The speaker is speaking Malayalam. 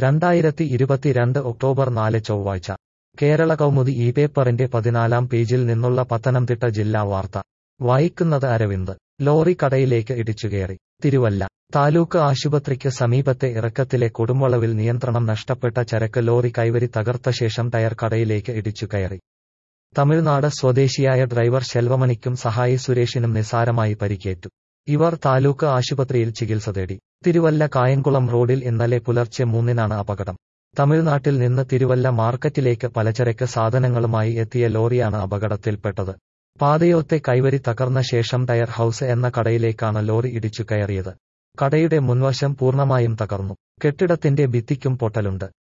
രണ്ടായിരത്തി ഇരുപത്തിരണ്ട് ഒക്ടോബർ നാല് ചൊവ്വാഴ്ച കേരള കൗമുദി ഈ പേപ്പറിന്റെ പതിനാലാം പേജിൽ നിന്നുള്ള പത്തനംതിട്ട ജില്ലാ വാർത്ത വായിക്കുന്നത് അരവിന്ദ് ലോറി കടയിലേക്ക് ഇടിച്ചുകയറി തിരുവല്ല താലൂക്ക് ആശുപത്രിക്ക് സമീപത്തെ ഇറക്കത്തിലെ കൊടുംവളവിൽ നിയന്ത്രണം നഷ്ടപ്പെട്ട ചരക്ക് ലോറി കൈവരി തകർത്ത ശേഷം ടയർ കടയിലേക്ക് ഇടിച്ചു കയറി തമിഴ്നാട് സ്വദേശിയായ ഡ്രൈവർ ശെൽവമണിക്കും സഹായി സുരേഷിനും നിസാരമായി പരിക്കേറ്റു ഇവർ താലൂക്ക് ആശുപത്രിയിൽ ചികിത്സ തേടി തിരുവല്ല കായംകുളം റോഡിൽ ഇന്നലെ പുലർച്ചെ മൂന്നിനാണ് അപകടം തമിഴ്നാട്ടിൽ നിന്ന് തിരുവല്ല മാർക്കറ്റിലേക്ക് പലചരക്ക് സാധനങ്ങളുമായി എത്തിയ ലോറിയാണ് അപകടത്തിൽപ്പെട്ടത് പാതയോത്തെ കൈവരി തകർന്ന ശേഷം ടയർ ഹൌസ് എന്ന കടയിലേക്കാണ് ലോറി ഇടിച്ചു കയറിയത് കടയുടെ മുൻവശം പൂർണ്ണമായും തകർന്നു കെട്ടിടത്തിന്റെ ഭിത്തിക്കും പൊട്ടലുണ്ട്